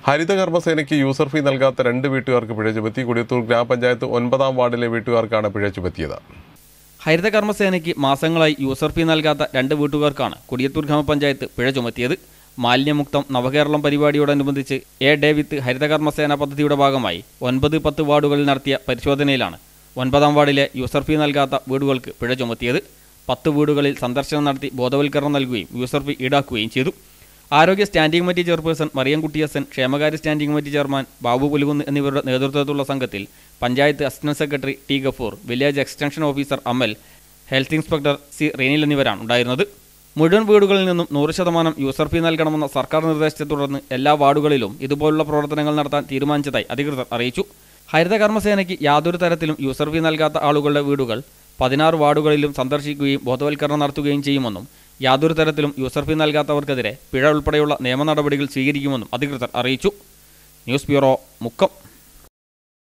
ഹരിതകർമ്മസേനയ്ക്ക് user ഫീ നൽകാത്ത രണ്ട് വീട്ടുകാർക്ക് പിഴ ചുമത്തി കൊടിയത്തൂർ ഗ്രാമപഞ്ചായത്ത് ഒൻപതാം വാർഡിലെ വീട്ടുകാർക്കാണ് പിഴ ചുമത്തിയത് ഹരിത കർമ്മസേനയ്ക്ക് മാസങ്ങളായി യൂസർ ഫീ നൽകാത്ത രണ്ട് വീട്ടുകാർക്കാണ് കൊടിയത്തൂർ ഗ്രാമപഞ്ചായത്ത് പിഴ ചുമത്തിയത് മാലിന്യമുക്തം നവകേരളം പരിപാടിയോടനുബന്ധിച്ച് എ ഡേവിത്ത് ഹരിത കർമ്മസേന പദ്ധതിയുടെ ഭാഗമായി ഒൻപത് പത്ത് വാർഡുകളിൽ നടത്തിയ പരിശോധനയിലാണ് ഒൻപതാം വാർഡിലെ യൂസർ ഫീ നൽകാത്ത വീടുകൾക്ക് പിഴ ചുമത്തിയത് പത്ത് വീടുകളിൽ സന്ദർശനം നടത്തി ബോധവൽക്കരണം നൽകുകയും യൂസർ ഫീ ഈടാക്കുകയും ചെയ്തു ആരോഗ്യ standing committee chairperson Mariyamkutty S N ക്ഷേമകാര്യ standing committee chairman Babu Pulukunnu എന്നിവരുടെ നേതൃത്വത്തിലുള്ള സംഘത്തിൽ panchayat assistant secretary T Gafoor village extension officer Amal health inspector C Reenil എന്നിവരാണ് ഉണ്ടായിരുന്നത് മുഴുവൻ വീടുകളിൽ നിന്നും നൂറ് ശതമാനം യൂസർ ഫീ നൽകണമെന്ന സർക്കാർ നിർദ്ദേശത്തെ തുടർന്ന് എല്ലാ വാർഡുകളിലും ഇതുപോലുള്ള പ്രവർത്തനങ്ങൾ നടത്താൻ തീരുമാനിച്ചതായി അധികൃതർ അറിയിച്ചു ഹരിത കർമ്മസേനയ്ക്ക് യാതൊരു തരത്തിലും യൂസർ ഫീ നൽകാത്ത ആളുകളുടെ വീടുകൾ പതിനാറ് വാർഡുകളിലും സന്ദർശിക്കുകയും ബോധവൽക്കരണം നടത്തുകയും ചെയ്യുമെന്നും യാതൊരു തരത്തിലും യൂസർ ഫീ നൽകാത്തവർക്കെതിരെ പിഴ ഉൾപ്പെടെയുള്ള നിയമ നടപടികൾ സ്വീകരിക്കുമെന്നും അധികൃതർ അറിയിച്ചു ന്യൂസ് ബ്യൂറോ മുക്കം